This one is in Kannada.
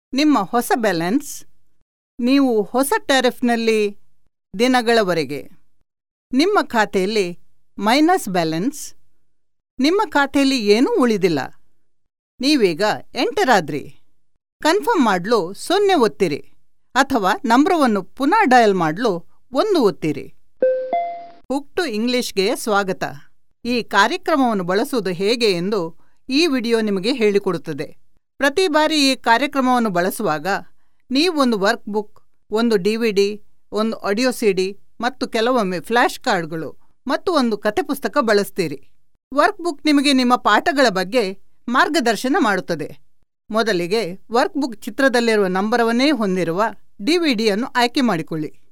ನಿಮ್ಮ ಹೊಸ ಬ್ಯಾಲೆನ್ಸ್ ನೀವು ಹೊಸ ಟ್ಯಾರಿಫ್ನಲ್ಲಿ ದಿನಗಳವರೆಗೆ ನಿಮ್ಮ ಖಾತೆಯಲ್ಲಿ ಮೈನಸ್ ಬ್ಯಾಲೆನ್ಸ್ ನಿಮ್ಮ ಖಾತೆಯಲ್ಲಿ ಏನೂ ಉಳಿದಿಲ್ಲ ನೀವೀಗ ಎಂಟರ್ ಆದ್ರಿ ಕನ್ಫರ್ಮ್ ಮಾಡಲು ಸೊನ್ನೆ ಒತ್ತಿರಿ ಅಥವಾ ನಂಬರವನ್ನು ಪುನಃ ಡಯಲ್ ಮಾಡಲು ಒಂದು ಒತ್ತಿರಿ ಹುಕ್ ಟು ಇಂಗ್ಲಿಷ್ಗೆ ಸ್ವಾಗತ ಈ ಕಾರ್ಯಕ್ರಮವನ್ನು ಬಳಸುವುದು ಹೇಗೆ ಎಂದು ಈ ವಿಡಿಯೋ ನಿಮಗೆ ಹೇಳಿಕೊಡುತ್ತದೆ ಪ್ರತಿ ಬಾರಿ ಈ ಕಾರ್ಯಕ್ರಮವನ್ನು ಬಳಸುವಾಗ ನೀವು ಒಂದು ವರ್ಕ್ ಬುಕ್ ಒಂದು ಡಿವಿಡಿ ಒಂದು ಆಡಿಯೋ ಸಿಡಿ ಮತ್ತು ಕೆಲವೊಮ್ಮೆ ಫ್ಲ್ಯಾಶ್ ಕಾರ್ಡ್ಗಳು ಮತ್ತು ಒಂದು ಕತೆ ಪುಸ್ತಕ ಬಳಸ್ತೀರಿ ವರ್ಕ್ ಬುಕ್ ನಿಮಗೆ ನಿಮ್ಮ ಪಾಠಗಳ ಬಗ್ಗೆ ಮಾರ್ಗದರ್ಶನ ಮಾಡುತ್ತದೆ ಮೊದಲಿಗೆ ವರ್ಕ್ ಬುಕ್ ಚಿತ್ರದಲ್ಲಿರುವ ನಂಬರವನ್ನೇ ಹೊಂದಿರುವ ಡಿವಿಡಿಯನ್ನು ಆಯ್ಕೆ ಮಾಡಿಕೊಳ್ಳಿ